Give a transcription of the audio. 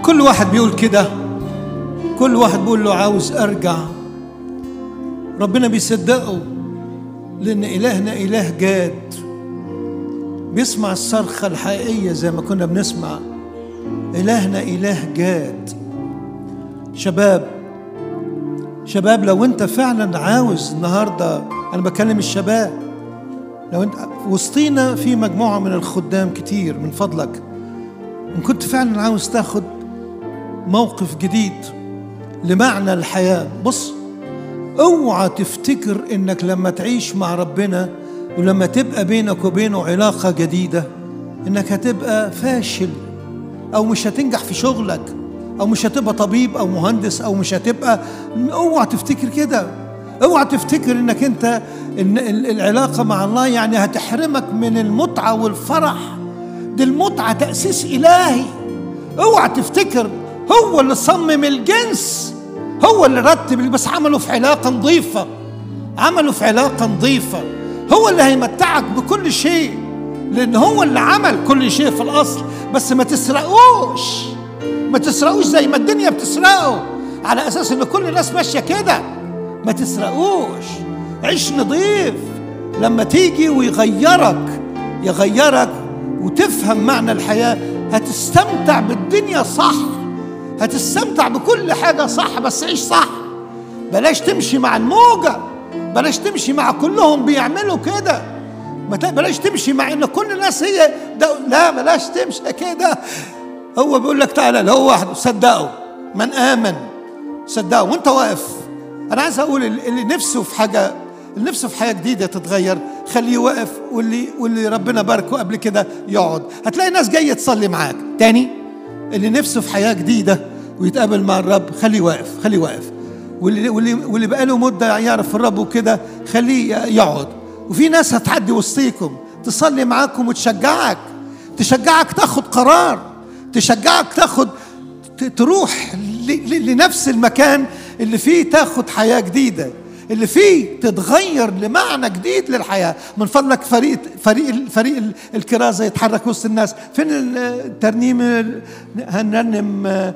كل واحد بيقول كده كل واحد بيقول له عاوز ارجع ربنا بيصدقه لان الهنا اله جاد بيسمع الصرخه الحقيقيه زي ما كنا بنسمع الهنا اله جاد شباب شباب لو انت فعلا عاوز النهارده انا بكلم الشباب لو انت وسطينا في مجموعه من الخدام كتير من فضلك ان كنت فعلا عاوز تاخد موقف جديد لمعنى الحياه بص اوعى تفتكر انك لما تعيش مع ربنا ولما تبقى بينك وبينه علاقه جديده انك هتبقى فاشل او مش هتنجح في شغلك او مش هتبقى طبيب او مهندس او مش هتبقى اوعى تفتكر كده اوعى تفتكر انك انت ان العلاقه مع الله يعني هتحرمك من المتعه والفرح دي المتعه تاسيس الهي اوعى تفتكر هو اللي صمم الجنس هو اللي رتب بس عمله في علاقه نظيفه عمله في علاقه نظيفه هو اللي هيمتعك بكل شيء لان هو اللي عمل كل شيء في الاصل بس ما تسرقوش ما تسرقوش زي ما الدنيا بتسرقه على اساس ان كل الناس ماشيه كده ما تسرقوش عيش نظيف لما تيجي ويغيرك يغيرك وتفهم معنى الحياه هتستمتع بالدنيا صح هتستمتع بكل حاجه صح بس عيش صح بلاش تمشي مع الموجه بلاش تمشي مع كلهم بيعملوا كده بلاش تمشي مع ان كل الناس هي ده لا بلاش تمشي كده هو بيقول لك تعالى لو هو وحده صدقه من امن صدقه وانت واقف انا عايز اقول اللي نفسه في حاجه اللي نفسه في حياه جديده تتغير خليه واقف واللي واللي ربنا باركه قبل كده يقعد هتلاقي ناس جايه تصلي معاك تاني اللي نفسه في حياه جديده ويتقابل مع الرب خليه واقف خليه واقف واللي واللي واللي بقاله مده يعرف الرب وكده خليه يقعد وفي ناس هتعدي وسطيكم تصلي معاكم وتشجعك تشجعك تاخد قرار تشجعك تاخد تروح لنفس المكان اللي فيه تاخد حياة جديدة اللي فيه تتغير لمعنى جديد للحياة من فضلك فريق فريق فريق الكرازة يتحرك وسط الناس فين الترنيم هنرنم